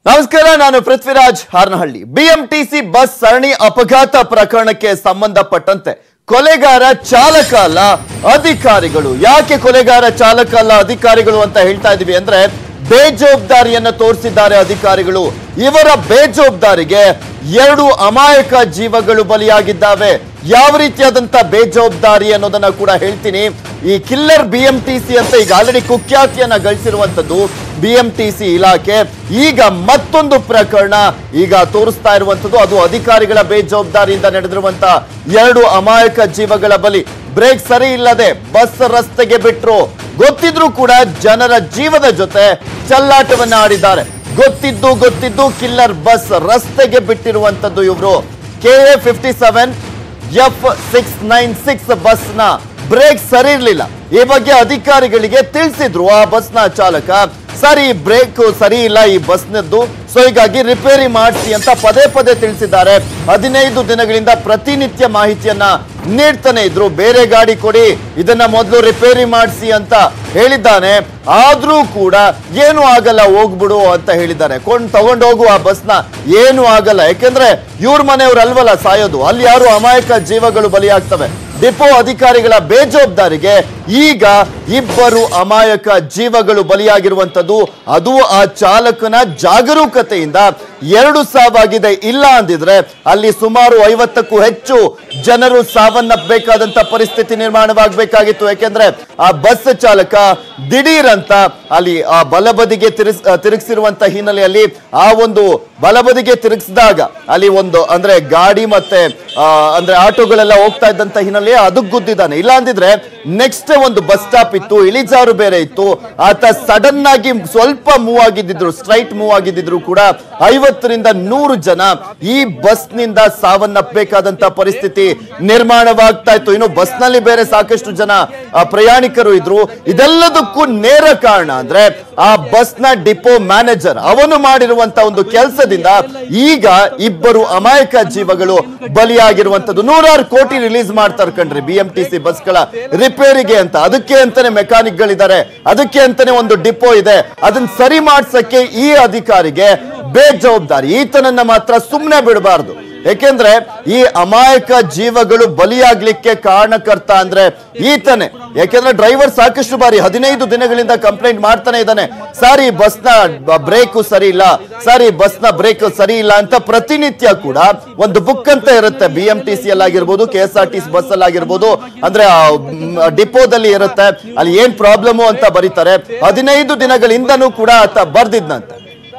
ನಮಸ್ಕಾರ ನಾನು Prithviraj Harnahalli BMTC bus ಸರಣಿ ಅಪಘಾತ ಪ್ರಕರಣಕ್ಕೆ ಸಂಬಂಧಪಟ್ಟಂತೆ ಕೊಲೆಗಾರ ಚಾಲಕ ಅಲ್ಲ ಅಧಿಕಾರಿಗಳು ಯಾಕೆ ಕೊಲೆಗಾರ ಚಾಲಕ ಅಲ್ಲ ಅಧಿಕಾರಿಗಳು ಅಂತ ಹೇಳ್ತಾ ಇದೀವಿ ಅಂದ್ರೆ ಬೇಜವಾಬ್ದಾರಿಯನ್ನ ತೋರಿಸಿದ್ದಾರೆ ಅಧಿಕಾರಿಗಳು ಇವರ ಬೇಜವಾಬ್ದಾರಿಗೆ ಎರಡು ಅಮಾಯಕ ಜೀವಗಳು ಬಲಿಯಾಗಿದ್ದಾವೆ ಯಾವ ರೀತಿಯಾದಂತ ಬೇಜವಾಬ್ದಾರಿ ಅನ್ನೋದನ್ನ ಕೂಡ ಹೇಳ್ತೀನಿ ಈ ಕಿಲ್ಲರ್ ಬಿಎಂಟಿಸಿ ಅಂತ ಈಗ ಆಲ್ರೆಡಿ ಕುಖ್ಯಾತಿಯನ್ನ ಗಳಿಸಿರುವಂತದ್ದು ಬಿಎಂಟಿಸಿ ಇಲಾಖೆ ಈಗ ಮತ್ತೊಂದು ಪ್ರಕರಣ ಈಗ ತೋರಿಸ್ತಾ ಇರುವಂತದ್ದು ಅದು ಅಧಿಕಾರಿಗಳ ಬೇಜವಾಬ್ದಾರಿಯಿಂದ ನಡೆದಿರುವಂತ ಎರಡು ಅಮಾಯಕ ಜೀವಗಳ ಬಲಿ ಬ್ರೇಕ್ ಸರಿ ಇಲ್ಲದೆ ಬಸ್ ರಸ್ತೆಗೆ ಬಿಟ್ರು ಗೊತ್ತಿದ್ರು ಕೂಡ ಜನರ ಜೀವದ ಜೊತೆ ಚೆಲ್ಲಾಟವನ್ನ ಆಡಿದ್ದಾರೆ ಗೊತ್ತಿದ್ದು ಗೊತ್ತಿದ್ದು ಕಿಲ್ಲರ್ ಬಸ್ ರಸ್ತೆಗೆ ಬಿಟ್ಟಿರುವಂತದ್ದು ಇವರು K A fifty seven F six nine six ಬಸ್ನ ಬ್ರೇಕ್ ಸರಿ ಇರಲಿಲ್ಲ ಈ ಬಗ್ಗೆ ಅಧಿಕಾರಿಗಳಿಗೆ ತಿಳಿಸಿದ್ರು ಆ ಬಸ್ನ ಚಾಲಕ ಸರ್ ಈ ಬ್ರೇಕ್ ಸರಿ ಇಲ್ಲ ಈ ಬಸ್ನದ್ದು ಸೊ ಹೀಗಾಗಿ ರಿಪೇರಿ ಮಾಡಿಸಿ ಅಂತ ಪದೇ ಪದೇ ತಿಳಿಸಿದ್ದಾರೆ ಹದಿನೈದು ದಿನಗಳಿಂದ ಪ್ರತಿನಿತ್ಯ ಮಾಹಿತಿಯನ್ನ ನೀಡ್ತಾನೆ ಇದ್ರು ಬೇರೆ ಗಾಡಿ ಕೊಡಿ ಇದನ್ನ ಮೊದಲು ರಿಪೇರಿ ಮಾಡಿಸಿ ಅಂತ ಹೇಳಿದ್ದಾನೆ ಆದ್ರೂ ಕೂಡ ಏನು ಆಗಲ್ಲ ಹೋಗ್ಬಿಡು ಅಂತ ಹೇಳಿದ್ದಾರೆ ಕೊಂಡ್ ತಗೊಂಡೋಗು ಆ ಬಸ್ನ ಏನು ಆಗಲ್ಲ ಯಾಕೆಂದ್ರೆ ಇವ್ರ ಮನೆಯವ್ರು ಅಲ್ವಲ್ಲ ಸಾಯೋದು ಅಲ್ಲಿ ಯಾರು ಅಮಾಯಕ ಜೀವಗಳು ಬಲಿಯಾಗ್ತವೆ ಡಿಪೋ ಅಧಿಕಾರಿಗಳ ಬೇಜವಾಬ್ದಾರಿಗೆ ಈಗ ಇಬ್ಬರು ಅಮಾಯಕ ಜೀವಗಳು ಬಲಿಯಾಗಿರುವಂತದ್ದು ಅದು ಆ ಚಾಲಕನ ಜಾಗರೂಕತೆಯಿಂದ ಎರಡು ಸಾವಾಗಿದೆ ಇಲ್ಲ ಅಂದಿದ್ರೆ ಅಲ್ಲಿ ಸುಮಾರು ಐವತ್ತಕ್ಕೂ ಹೆಚ್ಚು ಜನರು ಸಾವನ್ನಪ್ಪಬೇಕಾದಂತ ಪರಿಸ್ಥಿತಿ ನಿರ್ಮಾಣವಾಗಬೇಕಾಗಿತ್ತು ಯಾಕೆಂದ್ರೆ ಆ ಬಸ್ ಚಾಲಕ ದಿಢೀರ್ ಅಂತ ಅಲ್ಲಿ ಆ ಬಲಬದಿಗೆ ತಿರುಗಿಸ್ ತಿರುಗಿಸಿರುವಂತ ಹಿನ್ನೆಲೆಯಲ್ಲಿ ಆ ಒಂದು ಬಲಬದಿಗೆ ತಿರುಗಿಸಿದಾಗ ಅಲ್ಲಿ ಒಂದು ಅಂದ್ರೆ ಗಾಡಿ ಮತ್ತೆ ಆ, ಅಂದ್ರೆ ಆಟೋಗಳೆಲ್ಲ ಹೋಗ್ತಾ ಇದ್ದಂತ ಹಿನ್ನೆಲೆ ಅದಕ್ಕೆ ಗುದ್ದಿದ್ದಾನೆ ಇಲ್ಲ ಅಂದಿದ್ರೆ ನೆಕ್ಸ್ಟ್ ಒಂದು ಬಸ್ ಸ್ಟಾಪ್ ಇತ್ತು ಇಳಿಜಾರು ಬೇರೆ ಇತ್ತು ಆತ ಸಡನ್ ಆಗಿ ಸ್ವಲ್ಪ ಮೂವ್ ಆಗಿದ್ದಿದ್ರು ಸ್ಟ್ರೈಟ್ ಮೂವ್ ಆಗಿದ್ದಿದ್ರು ಕೂಡ ಐವತ್ತರಿಂದ ನೂರು ಜನ ಈ ಬಸ್ ನಿಂದ ಸಾವನ್ನಪ್ಪಬೇಕಾದಂತ ಪರಿಸ್ಥಿತಿ ನಿರ್ಮಾಣವಾಗ್ತಾ ಇತ್ತು ಇನ್ನು ಬಸ್ ನಲ್ಲಿ ಬೇರೆ ಸಾಕಷ್ಟು ಜನ ಆ, ಪ್ರಯಾಣಿಕರು ಇದ್ರು ಇದೆಲ್ಲದಕ್ಕೂ ನೇರ ಕಾರಣ ಅಂದ್ರೆ ಆ ಬಸ್ ನ ಡಿಪೋ ಮ್ಯಾನೇಜರ್ ಅವನು ಮಾಡಿರುವಂತ ಒಂದು ಕೆಲಸದಿಂದ ಈಗ ಇಬ್ಬರು ಅಮಾಯಕ ಜೀವಗಳು ಬಲಿಯಾಗಿರುವಂತದ್ದು ನೂರಾರು ಕೋಟಿ ರಿಲೀಸ್ ಮಾಡ್ತಾರೆ ಕಣ್ರಿ ಬಿ ಎಂ ಟಿ ಸಿ ಬಸ್ಗಳ ರಿಪೇರಿಗೆ ಅಂತ ಅದಕ್ಕೆ ಅಂತಾನೆ ಮೆಕ್ಯಾನಿಕ್ ಗಳಿದ್ದಾರೆ ಅದಕ್ಕೆ ಅಂತಾನೆ ಒಂದು ಡಿಪೋ ಇದೆ ಅದನ್ನ ಸರಿ ಮಾಡ್ಸಕ್ಕೆ ಈ ಅಧಿಕಾರಿಗೆ ಬೇಜವಾಬ್ದಾರಿ ಈತನನ್ನ ಮಾತ್ರ ಸುಮ್ಮನೆ ಬಿಡಬಾರ್ದು ಯಾಕೆಂದ್ರೆ ಈ ಅಮಾಯಕ ಜೀವಗಳು ಬಲಿಯಾಗ್ಲಿಕ್ಕೆ ಕಾರಣಕರ್ತ ಅಂದ್ರೆ ಈತನೇ ಯಾಕೆಂದ್ರೆ ಡ್ರೈವರ್ ಸಾಕಷ್ಟು ಬಾರಿ ಹದಿನೈದು ದಿನಗಳಿಂದ ಕಂಪ್ಲೇಂಟ್ ಮಾಡ್ತಾನೆ ಇದ್ದಾನೆ ಸರ್ ಈ ಬಸ್ನ ಬ್ರೇಕ್ ಸರಿ ಇಲ್ಲ ಸರ್ ಈ ಬಸ್ನ ಬ್ರೇಕ್ ಸರಿ ಇಲ್ಲ ಅಂತ ಪ್ರತಿನಿತ್ಯ ಕೂಡ ಒಂದು ಬುಕ್ ಅಂತ ಇರುತ್ತೆ ಬಿ ಎಂ ಟಿ ಸಿ ಆಗಿರ್ಬೋದು K S R T C bus ಆಗಿರ್ಬೋದು ಅಂದ್ರೆ ಡಿಪೋದಲ್ಲಿ ಇರುತ್ತೆ ಅಲ್ಲಿ ಏನ್ ಪ್ರಾಬ್ಲಮ್ ಅಂತ ಬರೀತಾರೆ ಹದಿನೈದು ದಿನಗಳಿಂದನೂ ಕೂಡ ಆತ ಬರ್ದಿದ್ನಂತೆ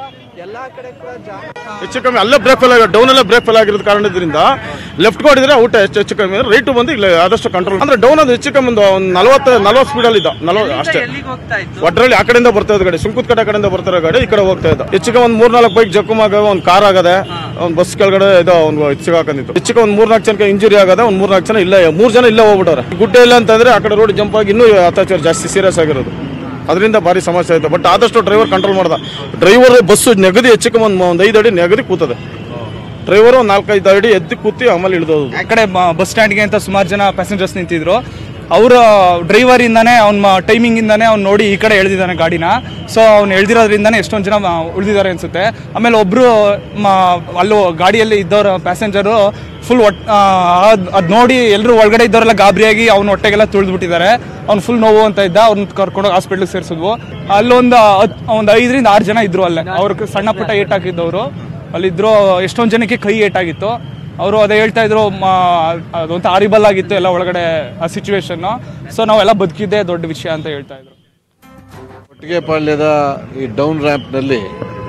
ಹೆಚ್ಚು ಕಮ್ಮಿ ಅಲ್ಲೇ ಬ್ರೇಕ್ ಫೇಲ್ ಆಗಿ ಡೌನ್ ಅಲ್ಲೇ ಬ್ರೇಕ್ ಫೇಲ್ ಆಗಿರೋದು ಕಾರಣದಿಂದ ಲೆಫ್ಟ್ ಹೊಡಿದ್ರೆ ಊಟ ಹೆಚ್ಚು ಹೆಚ್ಚು ಕಮ್ಮಿ ರೈಟ್ ಬಂದು ಇಲ್ಲ ಆದಷ್ಟು ಕಂಟ್ರೋಲ್ ಅಂದ್ರೆ ಡೌನ್ ಅದು ಹೆಚ್ಚು ಕಮ್ಮಿ ಒಂದು ಒಂದು ನಲವತ್ತು ನಲವತ್ತು ಸ್ಪೀಡಲ್ಲಿ ಇದ್ದ ನಲವತ್ತು ಅಷ್ಟೇ ಒಟ್ಟರಲ್ಲಿ ಆ ಕಡೆಯಿಂದ ಬರ್ತಾ ಇದ್ದ ಗಾಡಿ ಸುಂಕುತ್ ಕಡೆ ಕಡೆಯಿಂದ ಬರ್ತಿರೋ ಗಾಡಿ ಈ ಕಡೆ ಹೋಗ್ತಾ ಇದ್ದ ಹೆಚ್ಚಿಗೆ ಒಂದು ಮೂರ್ನಾಲ್ಕು ಬೈಕ್ ಜಕ್ಕುಮಾಗ ಒಂದು ಕಾರ್ ಆಗದೆ ಒಂದು ಬಸ್ ಕೆಳಗಡೆ ಇದು ಒಂದು ಸಿಗಾಕೊಂಡಿತ್ತು ಹೆಚ್ಚಿಗೆ ಒಂದು ಮೂರ್ನಾಲ್ಕು ಜನಕ್ಕೆ ಇಂಜುರಿ ಆಗದೆ ಒಂದು ಮೂರ್ನಾಲ್ಕು ಜನ ಇಲ್ಲೇ ಮೂರು ಜನ ಇಲ್ಲೇ ಹೋಗ್ಬಿಟ್ಟವ್ರೆ ಗುಡ್ಡ ಇಲ್ಲ ಅಂತಂದ್ರೆ ಆ ಕಡೆ ರೋಡ್ ಜಂಪ್ ಆಗಿ ಇನ್ನೂ ಅತ್ಯಾಚಾರ ಜಾಸ್ತಿ ಸೀರಿಯಸ್ ಆಗಿರೋದು ಅದರಿಂದ ಭಾರಿ ಸಮಸ್ಯೆ ಆಯ್ತು ಬಟ್ ಆದಷ್ಟು ಡ್ರೈವರ್ ಕಂಟ್ರೋಲ್ ಮಾಡ್ದ ಡ್ರೈವರ್ ಬಸ್ಸು ನೆಗದಿ ಹೆಚ್ಚಿಗೆ ಒಂದು ಒಂದು ಐದು ಅಡಿ ನೆಗದಿ ಕೂತದೆ ಡ್ರೈವರ್ ಒಂದು ನಾಲ್ಕೈದು ಅಡಿ ಎದ್ದು ಕೂತಿ ಆಮೇಲೆ ಇಳಿದೋದು ಆ ಕಡೆ ಬಸ್ ಸ್ಟ್ಯಾಂಡ್ಗೆ ಅಂತ ಸುಮಾರು ಜನ ಪ್ಯಾಸೆಂಜರ್ಸ್ ನಿಂತಿದ್ರು ಅವ್ರ ಡ್ರೈವರ್ ಇಂದಾನೆ ಅವ್ನ ಟೈಮಿಂಗ್ ಇಂದಾನೆ ಅವ್ನು ನೋಡಿ ಈ ಕಡೆ ಎಳ್ದಿದ್ದಾನೆ ಗಾಡಿನ ಸೊ ಅವ್ನು ಎಳ್ದಿರೋದ್ರಿಂದಾನೆ ಎಷ್ಟೊಂದು ಜನ ಮ- ಉಳ್ದಿದ್ದಾರೆ ಅನ್ಸುತ್ತೆ ಆಮೇಲೆ ಒಬ್ರು ಮ- ಅಲ್ಲೂ ಗಾಡಿಯಲ್ಲಿ ಇದ್ದವ್ರ ಪ್ಯಾಸೆಂಜರು ಫುಲ್ ಒಟ್ ಅದು ನೋಡಿ ಎಲ್ಲರೂ ಒಳಗಡೆ ಇದ್ದವರೆಲ್ಲ ಗಾಬರಿಯಾಗಿ ಅವ್ನ ಹೊಟ್ಟೆಗೆಲ್ಲ ತುಳಿದ್ಬಿಟ್ಟಿದ್ದಾರೆ ಅವ್ನು ಫುಲ್ ನೋವು ಅಂತ ಇದ್ದ ಅವ್ನ ಕರ್ಕೊಂಡು ಹಾಸ್ಪಿಟ್ಲಿಗೆ ಸೇರಿಸಿದ್ವು ಅಲ್ಲೊಂದು ಹತ್- ಒಂದು ಐದರಿಂದ ಆರು ಜನ ಇದ್ರು ಅಲ್ಲೇ ಅವ್ರಿಗೆ ಸಣ್ಣ ಪುಟ್ಟ ಏಟ್ ಹಾಕಿದ್ದವರು ಅಲ್ಲಿದ್ರು ಎಷ್ಟೊಂದು ಜನಕ್ಕೆ ಕೈ ಏಟಾಗಿತ್ತು ಅವರು ಅದೇ ಹೇಳ್ತಾ ಇದ್ರು ಮ- ಅದೊಂದು ಆರಿಬಲ್ ಆಗಿತ್ತು ಎಲ್ಲ ಒಳಗಡೆ ಆ ಸಿಚುವೇಶನ್ ಸೊ ನಾವೆಲ್ಲ ಬದುಕಿದ್ದೆ ದೊಡ್ಡ ವಿಷಯ ಅಂತ ಹೇಳ್ತಾ ಇದ್ರು ಕೊಟ್ಟಿಗೆಪಾಳ್ಯದ ಈ ಡೌನ್ ರ್ಯಾಂಪ್ನಲ್ಲಿ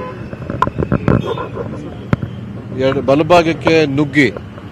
ಎರಡು ಬಲಭಾಗಕ್ಕೆ ನುಗ್ಗಿ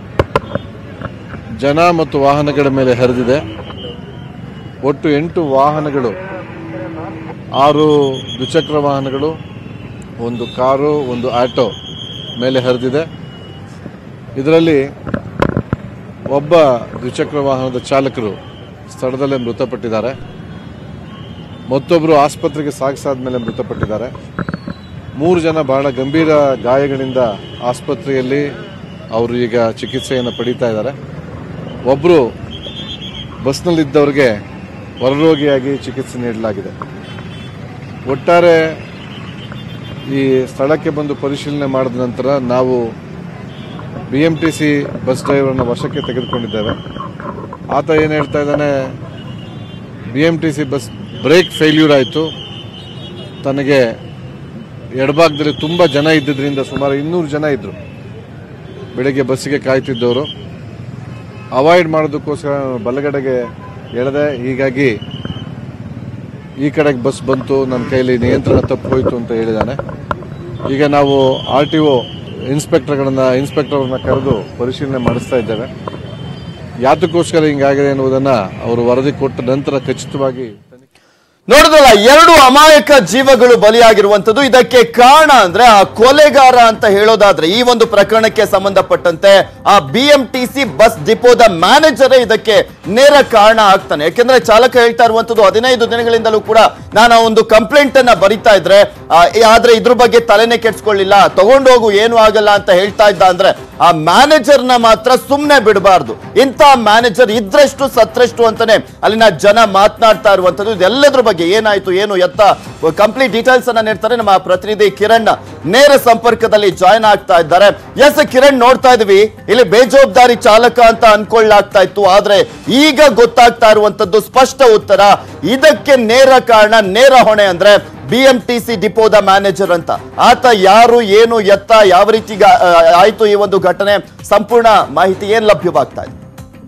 ಜನ ಮತ್ತು ವಾಹನಗಳ ಮೇಲೆ ಹರಿದಿದೆ ಒಟ್ಟು ಎಂಟು ವಾಹನಗಳು ಆರು ದ್ವಿಚಕ್ರ ವಾಹನಗಳು ಒಂದು ಕಾರು ಒಂದು ಆಟೋ ಮೇಲೆ ಹರಿದಿದೆ ಇದರಲ್ಲಿ ಒಬ್ಬ ದ್ವಿಚಕ್ರ ವಾಹನದ ಚಾಲಕರು ಸ್ಥಳದಲ್ಲೇ ಮೃತಪಟ್ಟಿದ್ದಾರೆ ಮತ್ತೊಬ್ಬರು ಆಸ್ಪತ್ರೆಗೆ ಸಾಗಿಸಾದ ಮೇಲೆ ಮೃತಪಟ್ಟಿದ್ದಾರೆ ಮೂರು ಜನ ಬಹಳ ಗಂಭೀರ ಗಾಯಗಳಿಂದ ಆಸ್ಪತ್ರೆಯಲ್ಲಿ ಅವರು ಈಗ ಚಿಕಿತ್ಸೆಯನ್ನು ಪಡೀತಾ ಇದ್ದಾರೆ ಒಬ್ಬರು ಬಸ್ನಲ್ಲಿದ್ದವರಿಗೆ ಹೊರರೋಗಿಯಾಗಿ ಚಿಕಿತ್ಸೆ ನೀಡಲಾಗಿದೆ ಒಟ್ಟಾರೆ ಈ ಸ್ಥಳಕ್ಕೆ ಬಂದು ಪರಿಶೀಲನೆ ಮಾಡಿದ ನಂತರ ನಾವು B M T C bus ಡ್ರೈವರ್ನ ವಶಕ್ಕೆ ತೆಗೆದುಕೊಂಡಿದ್ದೇವೆ ಆತ ಏನು ಹೇಳ್ತಾ ಇದ್ದಾನೆ B M T C bus brake failure ಆಯಿತು ತನಗೆ ಎಡಭಾಗದಲ್ಲಿ ತುಂಬ ಜನ ಇದ್ದಿದ್ದರಿಂದ ಸುಮಾರು ಇನ್ನೂರು ಜನ ಇದ್ದರು ಬೆಳಿಗ್ಗೆ ಬಸ್ಸಿಗೆ ಕಾಯ್ತಿದ್ದವರು ಅವಾಯ್ಡ್ ಮಾಡೋದಕ್ಕೋಸ್ಕರ ನಾನು ಬಲಗಡೆಗೆ ಎಳೆದೆ ಹೀಗಾಗಿ ಈ ಕಡೆಗೆ ಬಸ್ ಬಂತು ನನ್ನ ಕೈಲಿ ನಿಯಂತ್ರಣ ತಪ್ಪು ಹೋಯಿತು ಅಂತ ಹೇಳಿದ್ದಾನೆ ಈಗ ನಾವು ಆರ್ ಟಿ ಒ ಇನ್ಸ್ಪೆಕ್ಟರ್ಗಳನ್ನ ಇನ್ಸ್ಪೆಕ್ಟರ್ನ ಕರೆದು ಪರಿಶೀಲನೆ ಮಾಡಿಸ್ತಾ ಇದ್ದೇವೆ ಯಾತಕ್ಕೋಸ್ಕರ ಹಿಂಗಾಗಿದೆ ಎನ್ನುವುದನ್ನು ಅವರು ವರದಿ ಕೊಟ್ಟ ನಂತರ ಖಚಿತವಾಗಿ ನೋಡಿದ್ರಲ್ಲ ಎರಡು ಅಮಾಯಕ ಜೀವಗಳು ಬಲಿಯಾಗಿರುವಂತದ್ದು ಇದಕ್ಕೆ ಕಾರಣ ಅಂದ್ರೆ ಆ ಕೊಲೆಗಾರ ಅಂತ ಹೇಳೋದಾದ್ರೆ ಈ ಒಂದು ಪ್ರಕರಣಕ್ಕೆ ಸಂಬಂಧಪಟ್ಟಂತೆ ಆ B M T C bus ಡಿಪೋದ ಮ್ಯಾನೇಜರೇ ಇದಕ್ಕೆ ನೇರ ಕಾರಣ ಆಗ್ತಾನೆ ಯಾಕೆಂದ್ರೆ ಚಾಲಕ ಹೇಳ್ತಾ ಇರುವಂತದ್ದು ಹದಿನೈದು ದಿನಗಳಿಂದಲೂ ಕೂಡ ನಾನು ಆ ಒಂದು ಕಂಪ್ಲೇಂಟ್ ಅನ್ನ ಬರಿತಾ ಇದ್ರೆ ಆ, ಆದ್ರೆ ಇದ್ರ ಬಗ್ಗೆ ತಲೆನೇ ಕೆಡ್ಸ್ಕೊಳ್ಳಿಲ್ಲ ತಗೊಂಡೋಗು ಏನು ಆಗಲ್ಲ ಅಂತ ಹೇಳ್ತಾ ಇದ್ದ ಅಂದ್ರೆ ಆ ಮ್ಯಾನೇಜರ್ ನ ಮಾತ್ರ ಸುಮ್ನೆ ಬಿಡಬಾರ್ದು ಇಂಥ ಮ್ಯಾನೇಜರ್ ಇದ್ರಷ್ಟು ಸತ್ರಷ್ಟು ಅಂತಾನೆ ಅಲ್ಲಿನ ಜನ ಮಾತನಾಡ್ತಾ ಇರುವಂತದ್ದು ಇದೆಲ್ಲದ್ರ ಬಗ್ಗೆ ಏನಾಯ್ತು ಏನು ಎತ್ತ ಕಂಪ್ಲೀಟ್ ಡೀಟೇಲ್ಸ್ ಅನ್ನ ನೀಡ್ತಾರೆ ನಮ್ಮ ಪ್ರತಿನಿಧಿ ಕಿರಣ್ ನೇರ ಸಂಪರ್ಕದಲ್ಲಿ ಜಾಯ್ನ್ ಆಗ್ತಾ ಇದ್ದಾರೆ ಎಸ್ ಕಿರಣ್ ನೋಡ್ತಾ ಇದೀವಿ ಇಲ್ಲಿ ಬೇಜವಾಬ್ದಾರಿ ಚಾಲಕ ಅಂತ ಅನ್ಕೊಳ್ಳಾಗ್ತಾ ಇತ್ತು ಆದ್ರೆ ಈಗ ಗೊತ್ತಾಗ್ತಾ ಇರುವಂತದ್ದು ಸ್ಪಷ್ಟ ಉತ್ತರ ಇದಕ್ಕೆ ನೇರ ಕಾರಣ ನೇರ ಹೊಣೆ ಅಂದ್ರೆ ಬಿ ಎಂ ಟಿ ಸಿ ಡಿಪೋದ ಮ್ಯಾನೇಜರ್ ಅಂತ ಆತ ಯಾರು ಏನು ಎತ್ತ ಯಾವ ರೀತಿ ಗಾ- ಆ, ಆಯ್ತು ಈ ಒಂದು ಘಟನೆ ಸಂಪೂರ್ಣ ಮಾಹಿತಿ ಏನ್ ಲಭ್ಯವಾಗ್ತಾ ಇದೆ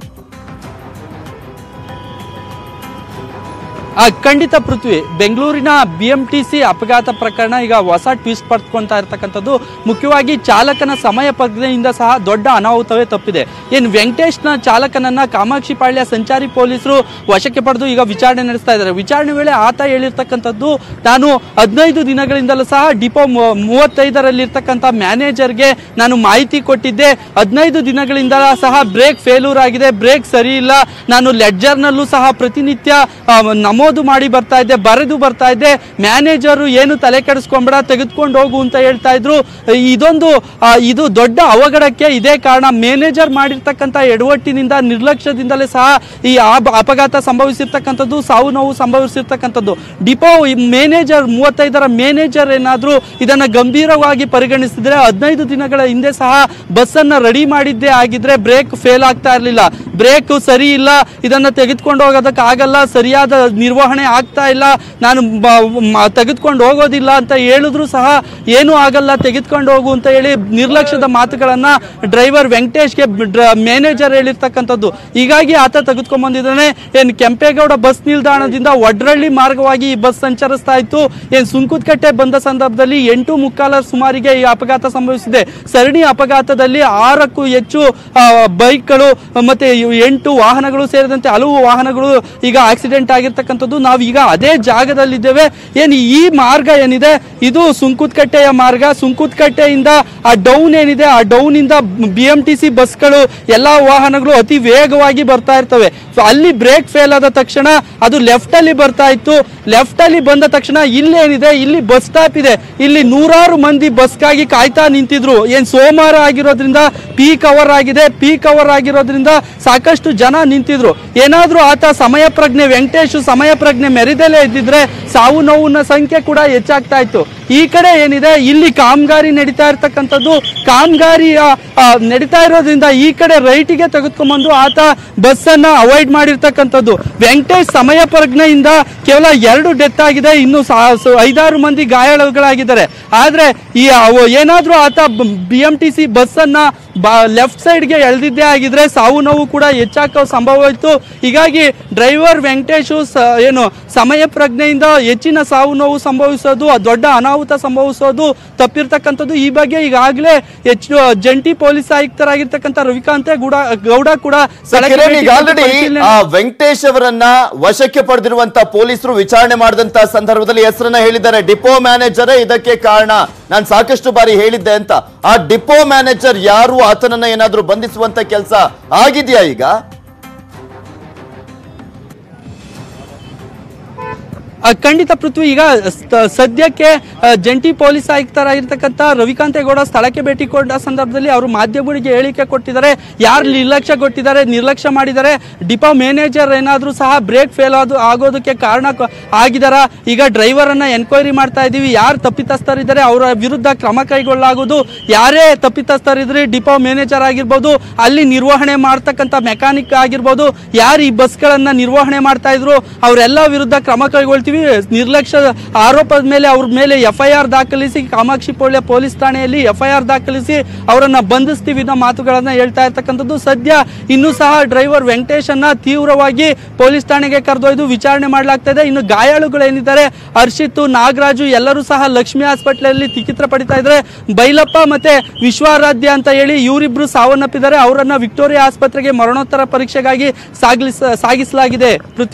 ಆ, ಖಂಡಿತ ಪೃಥ್ವಿ ಬೆಂಗಳೂರಿನ ಬಿ ಎಂ ಟಿ ಸಿ ಅಪಘಾತ ಪ್ರಕರಣ ಈಗ ಹೊಸ ಟ್ವಿಸ್ಟ್ ಪಡ್ಕೊಂತಾ ಇರ್ತಕ್ಕಂಥದ್ದು ಮುಖ್ಯವಾಗಿ ಚಾಲಕನ ಸಮಯ ಪ್ರಜ್ಞೆಯಿಂದ ಸಹ ದೊಡ್ಡ ಅನಾಹುತವೇ ತಪ್ಪಿದೆ ಏನು ವೆಂಕಟೇಶ್ನ ಚಾಲಕನನ್ನ ಕಾಮಾಕ್ಷಿ ಪಾಳ್ಯ ಸಂಚಾರಿ ಪೊಲೀಸರು ವಶಕ್ಕೆ ಪಡೆದು ಈಗ ವಿಚಾರಣೆ ನಡೆಸ್ತಾ ಇದ್ದಾರೆ ವಿಚಾರಣೆ ವೇಳೆ ಆತ ಹೇಳಿರ್ತಕ್ಕಂಥದ್ದು ನಾನು ಹದಿನೈದು ದಿನಗಳಿಂದಲೂ ಸಹ ಡಿಪೋ ಮೂ- ಮೂವತ್ತೈದರಲ್ಲಿರ್ತಕ್ಕಂಥ ಮ್ಯಾನೇಜರ್ಗೆ ನಾನು ಮಾಹಿತಿ ಕೊಟ್ಟಿದ್ದೆ ಹದಿನೈದು ದಿನಗಳಿಂದ ಸಹ ಬ್ರೇಕ್ ಫೇಲ್ಯೂರ್ ಆಗಿದೆ ಬ್ರೇಕ್ ಸರಿ ಇಲ್ಲ ನಾನು ಲೆಡ್ಜರ್ನಲ್ಲೂ ಸಹ ಪ್ರತಿನಿತ್ಯ ಆ, ನಮೂದು ಮಾಡಿ ಬರ್ತಾ ಇದ್ದೆ ಬರೆದು ಬರ್ತಾ ಇದ್ದೆ ಮ್ಯಾನೇಜರು ಏನು ತಲೆ ಕೆಡಿಸ್ಕೊಂಬೇಡ ತೆಗೆದುಕೊಂಡು ಹೋಗು ಅಂತ ಹೇಳ್ತಾ ಇದ್ರು ಇದೊಂದು ಆ, ಇದು ದೊಡ್ಡ ಅವಘಡಕ್ಕೆ ಇದೇ ಕಾರಣ ಮ್ಯಾನೇಜರ್ ಮಾಡಿರ್ತಕ್ಕಂಥ ಎಡವಟ್ಟಿನಿಂದ ನಿರ್ಲಕ್ಷ್ಯದಿಂದಲೇ ಸಹ ಈ ಅಪ- ಅಪಘಾತ ಸಂಭವಿಸಿರ್ತಕ್ಕಂಥದ್ದು ಸಾವು ನೋವು ಸಂಭವಿಸಿರ್ತಕ್ಕಂಥದ್ದು ಡಿಪೋ ಮ್ಯಾನೇಜರ್ ಮೂವತ್ತೈದರ ಮ್ಯಾನೇಜರ್ ಏನಾದರೂ ಇದನ್ನ ಗಂಭೀರವಾಗಿ ಪರಿಗಣಿಸಿದ್ರೆ ಹದಿನೈದು ದಿನಗಳ ಹಿಂದೆ ಸಹ ಬಸ್ಸನ್ನ ರೆಡಿ ಮಾಡಿದ್ದೇ ಆಗಿದ್ರೆ ಬ್ರೇಕ್ ಫೇಲ್ ಆಗ್ತಾ ಇರಲಿಲ್ಲ ಬ್ರೇಕ್ ಸರಿ ಇಲ್ಲ ಇದನ್ನ ತೆಗೆದುಕೊಂಡು ಹೋಗೋದಕ್ಕೆ ಆಗಲ್ಲ ಸರಿಯಾದ ನಿರ್ವಹಣೆ ಆಗ್ತಾ ಇಲ್ಲ ನಾನು ಬ- ಮ- ತೆಗೆದುಕೊಂಡು ಹೋಗೋದಿಲ್ಲ ಅಂತ ಹೇಳಿದ್ರು ಸಹ ಏನೂ ಆಗಲ್ಲ ತೆಗೆದುಕೊಂಡು ಹೋಗು ಅಂತ ಹೇಳಿ ನಿರ್ಲಕ್ಷ್ಯದ ಮಾತುಗಳನ್ನ ಡ್ರೈವರ್ ವೆಂಕಟೇಶ್ಗೆ ಮ್ಯಾನೇಜರ್ ಹೇಳಿರ್ತಕ್ಕಂಥದ್ದು ಹೀಗಾಗಿ ಆತ ತೆಗೆದುಕೊಂಡ್ ಬಂದಿದ್ದಾನೆ ಏನು ಕೆಂಪೇಗೌಡ ಬಸ್ ನಿಲ್ದಾಣದಿಂದ ಒಡ್ರಳ್ಳಿ ಮಾರ್ಗವಾಗಿ ಈ ಬಸ್ ಸಂಚರಿಸ್ತಾ ಇತ್ತು ಏನು ಸುಂಕುತ್ಕಟ್ಟೆ ಬಂದ ಸಂದರ್ಭದಲ್ಲಿ ಎಂಟು ಮುಕ್ಕಾಲ ಸುಮಾರಿಗೆ ಈ ಅಪಘಾತ ಸಂಭವಿಸಿದೆ ಸರಣಿ ಅಪಘಾತದಲ್ಲಿ ಆರಕ್ಕೂ ಹೆಚ್ಚು ಆ, ಬೈಕ್ಗಳು ಮತ್ತೆ ಇವು ಎಂಟು ವಾಹನಗಳು ಸೇರಿದಂತೆ ಹಲವು ವಾಹನಗಳು ಈಗ ಆಕ್ಸಿಡೆಂಟ್ ಆಗಿರ್ತಕ್ಕಂಥದ್ದು ನಾವು ಈಗ ಅದೇ ಜಾಗದಲ್ಲಿದ್ದೇವೆ ಏನು ಈ ಮಾರ್ಗ ಏನಿದೆ ಇದು ಸುಂಕುತ್ಕಟ್ಟೆಯ ಮಾರ್ಗ ಸುಂಕುತ್ಕಟ್ಟೆಯಿಂದ ಆ ಡೌನ್ ಏನಿದೆ ಆ ಡೌನ್ ಇಂದ ಬಿ ಎಂ ಟಿ ಸಿ ಬಸ್ಗಳು ಎಲ್ಲಾ ವಾಹನಗಳು ಅತಿ ವೇಗವಾಗಿ ಬರ್ತಾ ಇರ್ತವೆ ಸೊ ಅಲ್ಲಿ ಬ್ರೇಕ್ ಫೇಲ್ ಆದ ತಕ್ಷಣ ಅದು ಲೆಫ್ಟ್ ಅಲ್ಲಿ ಬರ್ತಾ ಇತ್ತು ಲೆಫ್ಟ್ ಅಲ್ಲಿ ಬಂದ ತಕ್ಷಣ ಇಲ್ಲೇನಿದೆ ಇಲ್ಲಿ ಬಸ್ ಸ್ಟಾಪ್ ಇದೆ ಇಲ್ಲಿ ನೂರಾರು ಮಂದಿ ಬಸ್ಗಾಗಿ ಕಾಯ್ತಾ ನಿಂತಿದ್ರು ಏನ್ ಸೋಮವಾರ ಆಗಿರೋದ್ರಿಂದ ಪೀಕ್ ಅವರ್ ಆಗಿದೆ ಪೀಕ್ ಅವರ್ ಆಗಿರೋದ್ರಿಂದ ಸಾಕಷ್ಟು ಜನ ನಿಂತಿದ್ರು ಏನಾದ್ರೂ ಆತ ಸಮಯ ಪ್ರಜ್ಞೆ ವೆಂಕಟೇಶ್ ಸಮಯ ಪ್ರಜ್ಞೆ ಮೆರೆದಲೇ ಇದ್ದಿದ್ರೆ ಸಾವು ನೋವಿನ ಸಂಖ್ಯೆ ಕೂಡ ಹೆಚ್ಚಾಗ್ತಾ ಇತ್ತು ಈ ಕಡೆ ಏನಿದೆ ಇಲ್ಲಿ ಕಾಮಗಾರಿ ನಡೀತಾ ಇರ್ತಕ್ಕಂಥದ್ದು ಕಾಮಗಾರಿ ಆ, ಆ, ನಡೀತಾ ಇರೋದ್ರಿಂದ ಈ ಕಡೆ ರೈಟಿಗೆ ತೆಗೆದುಕೊಂಡ್ಬಂದು ಆತ ಬಸ್ ಅನ್ನ ಅವಾಯ್ಡ್ ಮಾಡಿರ್ತಕ್ಕಂಥದ್ದು ವೆಂಕಟೇಶ್ ಸಮಯ ಪ್ರಜ್ಞೆಯಿಂದ ಕೇವಲ ಎರಡು ಡೆತ್ ಆಗಿದೆ ಇನ್ನು ಸಾ- ಸ- ಐದಾರು ಮಂದಿ ಗಾಯಾಳುಗಳಾಗಿದ್ದಾರೆ ಆದ್ರೆ ಈ ಅವ- ಏನಾದ್ರೂ ಆತ B M T C bus ಅನ್ನ ಲೆಫ್ಟ್ ಸೈಡ್ಗೆ ಎಳೆದಿದ್ದೇ ಆಗಿದ್ರೆ ಸಾವು ನೋವು ಕೂಡ ಹೆಚ್ಚಾಗೋ ಸಂಭವ ಇತ್ತು ಹೀಗಾಗಿ ಡ್ರೈವರ್ ವೆಂಕಟೇಶು ಸ- ಏನು ಸಮಯ ಪ್ರಜ್ಞೆಯಿಂದ ಹೆಚ್ಚಿನ ಸಾವು ನೋವು ಸಂಭವಿಸೋದು ಆ ದೊಡ್ಡ ಅನಾಹುತ ಸಂಭವಿಸೋದು ತಪ್ಪಿರ್ತಕ್ಕಂಥದ್ದು ಈ ಬಗ್ಗೆ ಈಗಾಗಲೇ ಹೆಚ್ಚು ಜಂಟಿ ಪೊಲೀಸ್ ಆಯುಕ್ತರಾಗಿರ್ತಕ್ಕಂಥ ರವಿಕಾಂತೆ ಗೌಡ ಗೌಡ ಕೂಡ ಸ್ಥಳಕ್ಕೆ ಕಿರಣ್ ಭೇಟಿ ಈಗ ಕೊಟ್ಟು ಆಲ್ರೆಡಿ ಪರಿಶೀಲನೆ ಆ ವೆಂಕಟೇಶ್ ಅವರನ್ನ ವಶಕ್ಕೆ ಪಡೆದಿರುವಂತ ಪೊಲೀಸರು ವಿಚಾರಣೆ ಮಾಡಿದಂತ ಸಂದರ್ಭದಲ್ಲಿ ಹೆಸರನ್ನ ಹೇಳಿದ್ದಾರೆ ಡಿಪೋ ಮ್ಯಾನೇಜರೇ ಇದಕ್ಕೆ ಕಾರಣ ನಾನು ಸಾಕಷ್ಟು ಬಾರಿ ಹೇಳಿದ್ದೆ ಅಂತ ಆ ಡಿಪೋ ಮ್ಯಾನೇಜರ್ ಯಾರು ಆತನನ್ನ ಏನಾದ್ರೂ ಬಂಧಿಸುವಂತ ಕೆಲಸ ಆಗಿದೆಯಾ ಈಗ ಆ, ಖಂಡಿತ ಪೃಥ್ವಿ ಈಗ ಸ- ಸದ್ಯಕ್ಕೆ ಆ, ಜಂಟಿ ಪೊಲೀಸ್ ಆಯುಕ್ತರಾಗಿರ್ತಕ್ಕಂಥ ರವಿಕಾಂತೇಗೌಡ ಸ್ಥಳಕ್ಕೆ ಭೇಟಿ ಕೊಟ್ಟ ಸಂದರ್ಭದಲ್ಲಿ ಅವರು ಮಾಧ್ಯಮಗಳಿಗೆ ಹೇಳಿಕೆ ಕೊಟ್ಟಿದ್ದಾರೆ ಯಾರು ನಿರ್ಲಕ್ಷ್ಯ ಕೊಟ್ಟಿದ್ದಾರೆ ನಿರ್ಲಕ್ಷ್ಯ ಮಾಡಿದ್ದಾರೆ ಡಿಪೋ ಮ್ಯಾನೇಜರ್ ಏನಾದರೂ ಸಹ ಬ್ರೇಕ್ ಫೇಲ್ ಆದು ಆಗೋದಕ್ಕೆ ಕಾರಣ ಕ- ಆಗಿದಾರ ಈಗ ಡ್ರೈವರ್ ಅನ್ನ ಎನ್ಕ್ವೈರಿ ಮಾಡ್ತಾ ಇದ್ದೀವಿ ಯಾರು ತಪ್ಪಿತಸ್ಥರಿದ್ದಾರೆ ಅವರ ವಿರುದ್ಧ ಕ್ರಮ ಕೈಗೊಳ್ಳಲಾಗುವುದು ಯಾರೇ ತಪ್ಪಿತಸ್ಥರಿದ್ರೆ ಡಿಪೋ ಮ್ಯಾನೇಜರ್ ಆಗಿರ್ಬೋದು ಅಲ್ಲಿ ನಿರ್ವಹಣೆ ಮಾಡ್ತಕ್ಕಂಥ ಮೆಕ್ಯಾನಿಕ್ ಆಗಿರ್ಬೋದು ಯಾರು ಈ ಬಸ್ಗಳನ್ನ ನಿರ್ವಹಣೆ ಮಾಡ್ತಾ ಇದ್ರು ಅವರೆಲ್ಲ ವಿರುದ್ಧ ಕ್ರಮ ಕೈಗೊಳ್ತೀವಿ ನಿರ್ಲಕ್ಷ್ಯ ಆರೋಪದ ಮೇಲೆ ಅವ್ರ ಮೇಲೆ ಎಫ್ ಐ ಆರ್ ದಾಖಲಿಸಿ ಕಾಮಾಕ್ಷಿ ಪೊಳ್ಳೆ ಪೊಲೀಸ್ ಠಾಣೆಯಲ್ಲಿ ಎಫ್ ಐ ಆರ್ ದಾಖಲಿಸಿ ಅವರನ್ನ ಬಂಧಿಸ್ತೀವಿ ಅನ್ನೋ ಮಾತುಗಳನ್ನ ಹೇಳ್ತಾ ಇರ್ತಕ್ಕಂಥದ್ದು ಸದ್ಯ ಇನ್ನೂ ಸಹ ಡ್ರೈವರ್ ವೆಂಕಟೇಶ್ ಅನ್ನ ತೀವ್ರವಾಗಿ ಪೊಲೀಸ್ ಠಾಣೆಗೆ ಕರೆದೊಯ್ದು ವಿಚಾರಣೆ ಮಾಡಲಾಗ್ತಾ ಇದೆ ಇನ್ನು ಗಾಯಾಳುಗಳೇನಿದ್ದಾರೆ ಹರ್ಷಿತ್ ನಾಗರಾಜು ಎಲ್ಲರೂ ಸಹ ಲಕ್ಷ್ಮಿ ಹಾಸ್ಪಿಟ್ಲಲ್ಲಿ ಚಿಕಿತ್ಸೆ ಪಡಿತಾ ಇದ್ದಾರೆ ಬೈಲಪ್ಪ ಮತ್ತೆ ವಿಶ್ವಾರಾಧ್ಯ ಅಂತ ಹೇಳಿ ಇವರಿಬ್ರು ಸಾವನ್ನಪ್ಪಿದ್ದಾರೆ ಅವರನ್ನ ವಿಕ್ಟೋರಿಯಾ ಆಸ್ಪತ್ರೆಗೆ ಮರಣೋತ್ತರ ಪರೀಕ್ಷೆಗಾಗಿ ಸಾಗಿಸ ಸಾಗಿಸಲಾಗಿದೆ ಪೃಥ್ವಿ